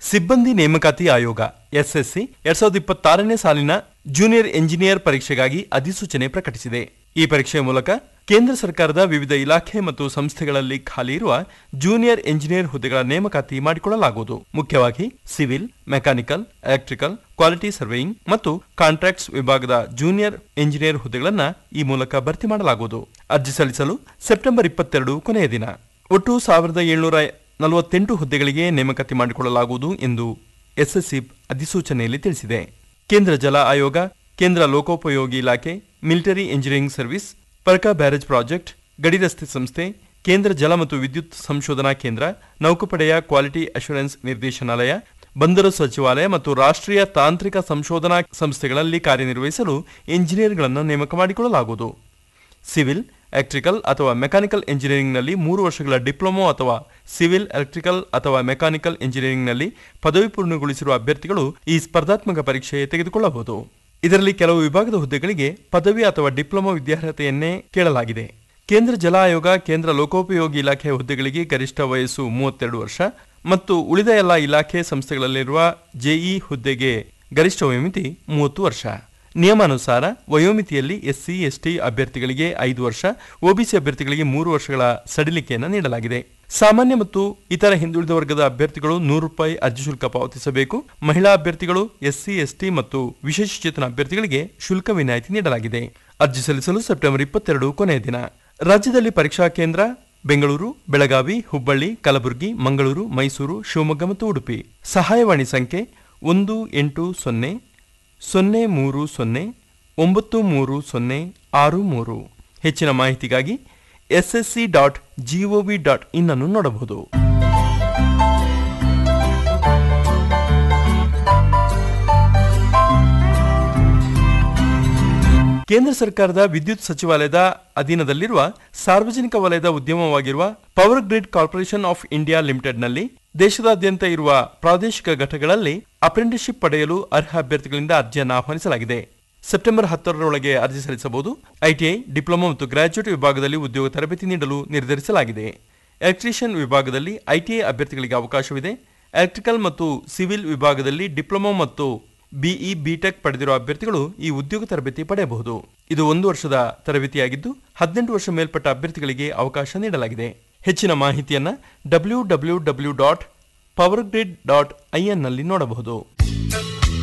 ಸಿಬ್ಬಂದಿ ನೇಮಕಾತಿ ಆಯೋಗ ಎಸ್ಎಸ್ಸಿ ಎರಡ್ ಸಾವಿರದ ಇಪ್ಪತ್ತಾರನೇ ಸಾಲಿನ ಜೂನಿಯರ್ ಎಂಜಿನಿಯರ್ ಪರೀಕ್ಷೆಗಾಗಿ ಅಧಿಸೂಚನೆ ಪ್ರಕಟಿಸಿದೆ ಈ ಪರೀಕ್ಷೆಯ ಮೂಲಕ ಕೇಂದ್ರ ಸರ್ಕಾರದ ವಿವಿಧ ಇಲಾಖೆ ಮತ್ತು ಸಂಸ್ಥೆಗಳಲ್ಲಿ ಖಾಲಿ ಇರುವ ಜೂನಿಯರ್ ಎಂಜಿನಿಯರ್ ಹುದ್ದೆಗಳ ನೇಮಕಾತಿ ಮಾಡಿಕೊಳ್ಳಲಾಗುವುದು ಮುಖ್ಯವಾಗಿ civil mechanical electrical quality surveying ಮತ್ತು ಕಾಂಟ್ರಾಕ್ಟ್ಸ್ ವಿಭಾಗದ ಜೂನಿಯರ್ ಎಂಜಿನಿಯರ್ ಹುದ್ದೆಗಳನ್ನ ಈ ಮೂಲಕ ಭರ್ತಿ ಮಾಡಲಾಗುವುದು ಅರ್ಜಿ ಸಲ್ಲಿಸಲು ಸೆಪ್ಟೆಂಬರ್ ಇಪ್ಪತ್ತೆರಡು ಕೊನೆಯ ದಿನ ಒಟ್ಟು ಸಾವಿರದ ಏಳ್ನೂರ ನಲವತ್ತೆಂಟು ಹುದ್ದೆಗಳಿಗೆ ನೇಮಕಾತಿ ಮಾಡಿಕೊಳ್ಳಲಾಗುವುದು ಎಂದು ಎಸ್ಎಸ್ಸಿ ಅಧಿಸೂಚನೆಯಲ್ಲಿ ತಿಳಿಸಿದೆ ಕೇಂದ್ರ ಜಲ ಆಯೋಗ ಕೇಂದ್ರ ಲೋಕೋಪಯೋಗಿ ಇಲಾಖೆ military engineering service Farakka barrage project ಗಡಿ ರಸ್ತೆ ಸಂಸ್ಥೆ ಕೇಂದ್ರ ಜಲ ಮತ್ತು ವಿದ್ಯುತ್ ಸಂಶೋಧನಾ ಕೇಂದ್ರ ನೌಕಾಪಡೆಯ ಕ್ವಾಲಿಟಿ ಅಶ್ಯೂರೆನ್ಸ್ ನಿರ್ದೇಶನಾಲಯ ಬಂದರು ಸಚಿವಾಲಯ ಮತ್ತು ರಾಷ್ಟ್ರೀಯ ತಾಂತ್ರಿಕ ಸಂಶೋಧನಾ ಸಂಸ್ಥೆಗಳಲ್ಲಿ ಕಾರ್ಯನಿರ್ವಹಿಸಲು ಇಂಜಿನಿಯರ್ಗಳನ್ನು ನೇಮಕ ಮಾಡಿಕೊಳ್ಳಲಾಗುವುದು ಸಿವಿಲ್ ಎಲೆಕ್ಟ್ರಿಕಲ್ ಅಥವಾ ಮೆಕ್ಯಾನಿಕಲ್ ಎಂಜಿನಿಯರಿಂಗ್ನಲ್ಲಿ ಮೂರು ವರ್ಷಗಳ ಡಿಪ್ಲೊಮೊ ಅಥವಾ ಸಿವಿಲ್ ಎಲೆಕ್ಟ್ರಿಕಲ್ ಅಥವಾ ಮೆಕ್ಯಾನಿಕಲ್ ಎಂಜಿನಿಯರಿಂಗ್ನಲ್ಲಿ ಪದವಿ ಪೂರ್ಣಗೊಳಿಸಿರುವ ಅಭ್ಯರ್ಥಿಗಳು ಈ ಸ್ಪರ್ಧಾತ್ಮಕ ಪರೀಕ್ಷೆ ತೆಗೆದುಕೊಳ್ಳಬಹುದು ಇದರಲ್ಲಿ ಕೆಲವು ವಿಭಾಗದ ಹುದ್ದೆಗಳಿಗೆ ಪದವಿ ಅಥವಾ ಡಿಪ್ಲೊಮಾ ವಿದ್ಯಾರ್ಹತೆಯನ್ನೇ ಕೇಳಲಾಗಿದೆ ಕೇಂದ್ರ ಜಲ ಆಯೋಗ ಕೇಂದ್ರ ಲೋಕೋಪಯೋಗಿ ಇಲಾಖೆ ಹುದ್ದೆಗಳಿಗೆ ಗರಿಷ್ಠ ವಯಸ್ಸು ಮೂವತ್ತೆರಡು ವರ್ಷ ಮತ್ತು ಉಳಿದ ಎಲ್ಲ ಇಲಾಖೆ ಸಂಸ್ಥೆಗಳಲ್ಲಿರುವ ಜೆಇ ಹುದ್ದೆಗೆ ಗರಿಷ್ಠ ವಯೋಮಿತಿ ಮೂವತ್ತು ವರ್ಷ ನಿಯಮಾನುಸಾರ ವಯೋಮಿತಿಯಲ್ಲಿ ಎಸ್ಸಿ ಎಸ್ಟಿ ಅಭ್ಯರ್ಥಿಗಳಿಗೆ ಐದು ವರ್ಷ ಒಬಿಸಿ ಅಭ್ಯರ್ಥಿಗಳಿಗೆ ಮೂರು ವರ್ಷಗಳ ಸಡಿಲಿಕೆಯನ್ನು ನೀಡಲಾಗಿದೆ ಸಾಮಾನ್ಯ ಮತ್ತು ಇತರ ಹಿಂದುಳಿದ ವರ್ಗದ ಅಭ್ಯರ್ಥಿಗಳು ನೂರು ರೂಪಾಯಿ ಅರ್ಜಿ ಶುಲ್ಕ ಪಾವತಿಸಬೇಕು ಮಹಿಳಾ ಅಭ್ಯರ್ಥಿಗಳು ಎಸ್ಸಿ ಎಸ್ಟಿ ಮತ್ತು ವಿಶೇಷಚೇತನ ಅಭ್ಯರ್ಥಿಗಳಿಗೆ ಶುಲ್ಕ ವಿನಾಯಿತಿ ನೀಡಲಾಗಿದೆ ಅರ್ಜಿ ಸಲ್ಲಿಸಲು ಸೆಪ್ಟೆಂಬರ್ ಇಪ್ಪತ್ತೆರಡು ಕೊನೆಯ ದಿನ ರಾಜ್ಯದಲ್ಲಿ ಪರೀಕ್ಷಾ ಕೇಂದ್ರ ಬೆಂಗಳೂರು ಬೆಳಗಾವಿ ಹುಬ್ಬಳ್ಳಿ ಕಲಬುರಗಿ ಮಂಗಳೂರು ಮೈಸೂರು ಶಿವಮೊಗ್ಗ ಮತ್ತು ಉಡುಪಿ ಸಹಾಯವಾಣಿ ಸಂಖ್ಯೆ ಒಂದು ಎಂಟು ಸೊನ್ನೆ ಸೊನ್ನೆ ಮೂರು ಸೊನ್ನೆ ಒಂಬತ್ತು ಮೂರು ಸೊನ್ನೆ ಆರು ಮೂರು ಹೆಚ್ಚಿನ ಮಾಹಿತಿಗಾಗಿ SSC dot GOV dot in ಅನ್ನು ನೋಡಬಹುದು ಕೇಂದ್ರ ಸರ್ಕಾರದ ವಿದ್ಯುತ್ ಸಚಿವಾಲಯದ ಅಧೀನದಲ್ಲಿರುವ ಸಾರ್ವಜನಿಕ ವಲಯದ ಉದ್ಯಮವಾಗಿರುವ power grid corporation of India ಲಿಮಿಟೆಡ್ನಲ್ಲಿ ದೇಶದಾದ್ಯಂತ ಇರುವ ಪ್ರಾದೇಶಿಕ ಘಟಕಗಳಲ್ಲಿ ಅಪ್ರೆಂಟಿಸ್ಶಿಪ್ ಪಡೆಯಲು ಅರ್ಹ ಅಭ್ಯರ್ಥಿಗಳಿಂದ ಅರ್ಜಿಯನ್ನು ಆಹ್ವಾನಿಸಲಾಗಿದೆ ಸೆಪ್ಟೆಂಬರ್ ಹತ್ತರೊಳಗೆ ಅರ್ಜಿ ಸಲ್ಲಿಸಬಹುದು ಐಟಿಐ ಡಿಪ್ಲೊಮಾ ಮತ್ತು ಗ್ರಾಜ್ಯುಯೇಟ್ ವಿಭಾಗದಲ್ಲಿ ಉದ್ಯೋಗ ತರಬೇತಿ ನೀಡಲು ನಿರ್ಧರಿಸಲಾಗಿದೆ ಎಲೆಕ್ಟ್ರಿಷಿಯನ್ ವಿಭಾಗದಲ್ಲಿ ಐಟಿಐ ಅಭ್ಯರ್ಥಿಗಳಿಗೆ ಅವಕಾಶವಿದೆ ಎಲೆಕ್ಟ್ರಿಕಲ್ ಮತ್ತು ಸಿವಿಲ್ ವಿಭಾಗದಲ್ಲಿ ಡಿಪ್ಲೊಮಾ ಮತ್ತು ಬಿಇ ಬಿಟೆಕ್ ಪಡೆದಿರುವ ಅಭ್ಯರ್ಥಿಗಳು ಈ ಉದ್ಯೋಗ ತರಬೇತಿ ಪಡೆಯಬಹುದು ಇದು ಒಂದು ವರ್ಷದ ತರಬೇತಿಯಾಗಿದ್ದು ಹದಿನೆಂಟು ವರ್ಷ ಮೇಲ್ಪಟ್ಟ ಅಭ್ಯರ್ಥಿಗಳಿಗೆ ಅವಕಾಶ ನೀಡಲಾಗಿದೆ ಹೆಚ್ಚಿನ ಮಾಹಿತಿಯನ್ನ W W W dot power grid dot IN ನಲ್ಲಿ ನೋಡಬಹುದು